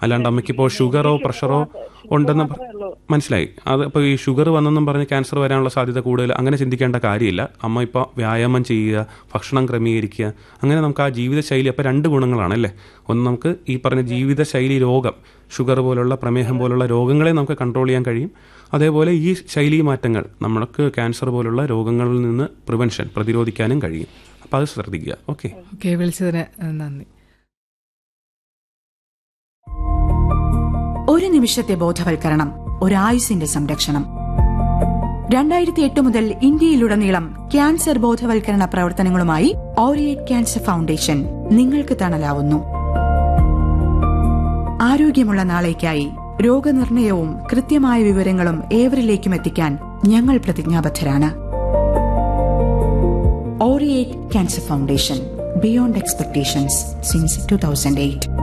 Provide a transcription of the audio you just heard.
അല്ലാണ്ട് അമ്മയ്ക്കിപ്പോൾ ഷുഗറോ പ്രഷറോ ഉണ്ടെന്ന് പ- മനസ്സിലായി അത് ഇപ്പോൾ ഈ ഷുഗർ വന്നെന്നും പറഞ്ഞ് ക്യാൻസർ വരാനുള്ള സാധ്യത കൂടുതൽ അങ്ങനെ ചിന്തിക്കേണ്ട കാര്യമില്ല അമ്മ ഇപ്പോൾ വ്യായാമം ചെയ്യുക ഭക്ഷണം ക്രമീകരിക്കുക അങ്ങനെ നമുക്ക് ആ ജീവിതശൈലി അപ്പോൾ രണ്ട് ഗുണങ്ങളാണ് അല്ലേ ഒന്ന് നമുക്ക് ഈ പറഞ്ഞ ജീവിതശൈലി രോഗം ഷുഗർ പോലുള്ള പ്രമേഹം പോലുള്ള രോഗങ്ങളെ നമുക്ക് കൺട്രോൾ ചെയ്യാൻ കഴിയും അതേപോലെ ഈ ശൈലി മാറ്റങ്ങൾ നമുക്ക് ക്യാൻസർ പോലുള്ള രോഗങ്ങളിൽ നിന്ന് പ്രിവെൻഷൻ പ്രതിരോധിക്കാനും കഴിയും അപ്പോൾ അത് ശ്രദ്ധിക്കുക ഓക്കെ ഓക്കെ വിളിച്ചതിന് ഏഹ്, നന്ദി ഒരു നിമിഷത്തെ ബോധവൽക്കരണം ഒരായുസിന്റെ സംരക്ഷണം രണ്ടായിരത്തി എട്ട് മുതൽ ഇന്ത്യയിലുടനീളം ക്യാൻസർ ബോധവൽക്കരണ പ്രവർത്തനങ്ങളുമായി ഓറിയേറ്റ് ക്യാൻസർ ഫൗണ്ടേഷൻ നിങ്ങൾക്ക് തണലാവുന്നു ആരോഗ്യമുള്ള നാളേക്കായി രോഗനിർണയവും കൃത്യമായ വിവരങ്ങളും ഏവരിലേക്കും എത്തിക്കാൻ ഞങ്ങൾ പ്രതിജ്ഞാബദ്ധരാണ് oriate cancer foundation beyond expectations since two thousand eight